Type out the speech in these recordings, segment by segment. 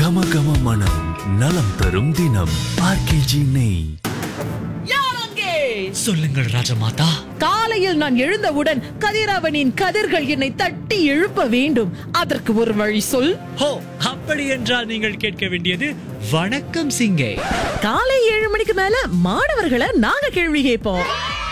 கம கம மனம் நலம் தரும் தினம் ஆர்கேஜி நெய் சொல்லுங்கள் ராஜமாதா காலையில் நான் எழுந்தவுடன் கதிரவனின் கதிர்கள் என்னை தட்டி எழுப்ப வேண்டும் அதற்கு ஒரு வழி சொல் ஹோ அப்படி என்றால் நீங்கள் கேட்க வேண்டியது வணக்கம் சிங்கே காலை ஏழு மணிக்கு மேல மாணவர்களை நாங்க கேள்வி கேட்போம்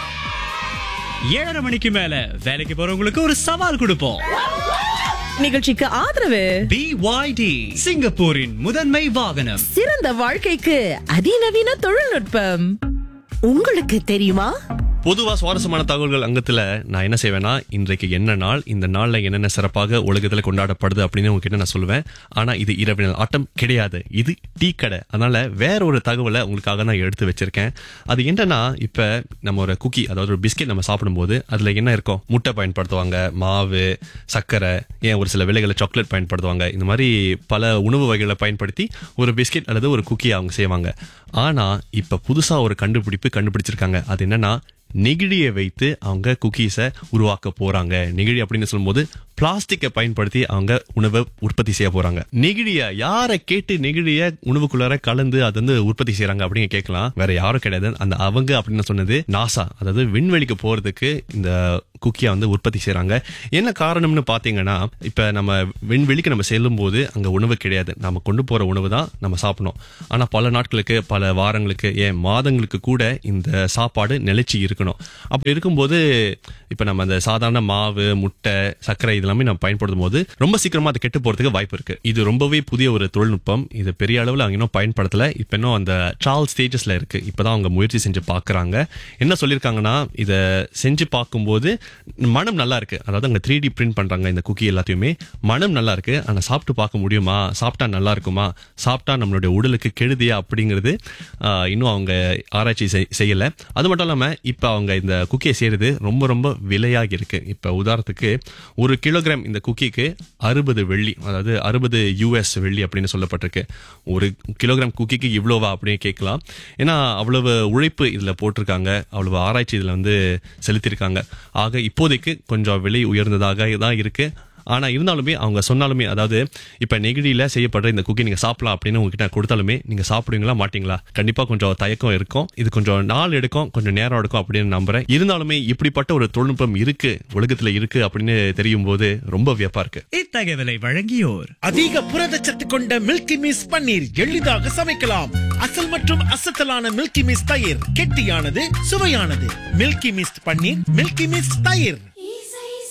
ஏழரை மணிக்கு மேல வேலைக்கு போறவங்களுக்கு ஒரு சவால் கொடுப்போம் நிகழ்ச்சிக்கு ஆதரவு பிஒய்டி சிங்கப்பூரின் முதன்மை வாகனம் சிறந்த வாழ்க்கைக்கு அதிநவீன தொழில்நுட்பம் உங்களுக்கு தெரியுமா பொதுவா சுவாரஸ்யமான தகவல்கள் அங்கத்துல நான் என்ன செய்வேன்னா இன்றைக்கு என்ன நாள் இந்த நாள்ல என்னென்ன சிறப்பாக உலகத்துல கொண்டாடப்படுது அப்படின்னு உங்ககிட்ட நான் சொல்லுவேன் ஆனா இது இரவு நாள் ஆட்டம் கிடையாது இது டீ கடை அதனால வேற ஒரு தகவலை உங்களுக்காக நான் எடுத்து வச்சிருக்கேன் அது என்னன்னா இப்ப நம்ம ஒரு குக்கி அதாவது ஒரு பிஸ்கெட் நம்ம சாப்பிடும்போது அதுல என்ன இருக்கும் முட்டை பயன்படுத்துவாங்க மாவு சர்க்கரை ஏன் ஒரு சில விலைகளை சாக்லேட் பயன்படுத்துவாங்க இந்த மாதிரி பல உணவு வகைகளை பயன்படுத்தி ஒரு பிஸ்கெட் அல்லது ஒரு குக்கி அவங்க செய்வாங்க ஆனா இப்ப புதுசா ஒரு கண்டுபிடிப்பு கண்டுபிடிச்சிருக்காங்க அது என்னன்னா நெகிழியை வைத்து அவங்க குக்கீஸை உருவாக்க போறாங்க நெகிழி அப்படின்னு சொல்லும்போது பிளாஸ்டிக்கை பயன்படுத்தி அவங்க உணவை உற்பத்தி செய்ய போறாங்க நெகிழிய யாரை கேட்டு நெகிழிய உணவுக்குள்ளார கலந்து அது வந்து உற்பத்தி செய்யறாங்க அப்படின்னு கேட்கலாம் வேற யாரும் கிடையாது அந்த அவங்க அப்படின்னு சொன்னது நாசா அதாவது விண்வெளிக்கு போறதுக்கு இந்த குக்கியை வந்து உற்பத்தி செய்றாங்க என்ன காரணம்னு பாத்தீங்கன்னா இப்ப நம்ம விண்வெளிக்கு நம்ம செல்லும் போது அங்க உணவு கிடையாது நம்ம கொண்டு போற உணவு தான் நம்ம சாப்பிடணும் ஆனா பல நாட்களுக்கு பல வாரங்களுக்கு ஏன் மாதங்களுக்கு கூட இந்த சாப்பாடு நிலைச்சி இருக்கணும் அப்படி இருக்கும்போது இப்ப நம்ம அந்த சாதாரண மாவு முட்டை சர்க்கரை இதெல்லாமே நம்ம பயன்படுத்தும் போது ரொம்ப சீக்கிரமா அது கெட்டு போறதுக்கு வாய்ப்பு இருக்கு இது ரொம்பவே புதிய ஒரு தொழில்நுட்பம் இது பெரிய அளவில் அவங்க இன்னும் பயன்படுத்தல இப்ப இன்னும் அந்த ட்ராவல் ஸ்டேஜஸ்ல இருக்கு இப்பதான் அவங்க முயற்சி செஞ்சு பாக்குறாங்க என்ன சொல்லியிருக்காங்கன்னா இதை செஞ்சு பார்க்கும்போது மனம் நல்லா இருக்கு அதாவது அங்க த்ரீ டி பிரிண்ட் பண்றாங்க இந்த குக்கி எல்லாத்தையுமே மனம் நல்லா இருக்கு ஆனா சாப்பிட்டு பார்க்க முடியுமா சாப்பிட்டா நல்லா இருக்குமா சாப்பிட்டா நம்மளுடைய உடலுக்கு கெடுதியா அப்படிங்கிறது ஆஹ், இன்னும் அவங்க ஆராய்ச்சி செய்- செய்யல அது மட்டும் இல்லாம இப்ப அவங்க இந்த குக்கியை செய்யறது ரொம்ப ரொம்ப விலையாகி இருக்கு இப்ப உதாரணத்துக்கு ஒரு கிலோகிராம் இந்த குக்கிக்கு அறுபது வெள்ளி அதாவது அறுபது யூஎஸ் வெள்ளி அப்படின்னு சொல்லப்பட்டிருக்கு ஒரு கிலோகிராம் குக்கிக்கு இவ்வளோவா அப்படின்னு கேட்கலாம் ஏன்னா அவ்வளவு உழைப்பு இதுல போட்டிருக்காங்க அவ்வளவு ஆராய்ச்சி இதுல வந்து செலுத்தியிருக்காங்க ஆக இப்போதைக்கு கொஞ்சம் விலை உயர்ந்ததாக தான் இருக்கு ஆனா இருந்தாலுமே அவங்க சொன்னாலுமே அதாவது இப்ப நெகிழியில செய்யப்படுற இந்த குக்கி நீங்க சாப்பிடலாம் அப்படின்னு உங்ககிட்ட கொடுத்தாலுமே நீங்க சாப்பிடுவீங்களா மாட்டீங்களா கண்டிப்பா கொஞ்சம் தயக்கம் இருக்கும் இது கொஞ்சம் நாள் எடுக்கும் கொஞ்சம் நேரம் எடுக்கும் அப்படின்னு நம்புறேன் இருந்தாலுமே இப்படிப்பட்ட ஒரு தொழில்நுட்பம் இருக்கு உலகத்துல இருக்கு அப்படின்னு தெரியும் போது ரொம்ப வியப்பா இருக்கு இத்தகவலை வழங்கியோர் அதிக புரதச்சத்து கொண்ட மில்கி மிஸ் பன்னீர் எளிதாக சமைக்கலாம் அசல் மற்றும் அசத்தலான மில்கி மிஸ் தயிர் கெட்டியானது சுவையானது Milky Mist paneer Milky Mist தயிர்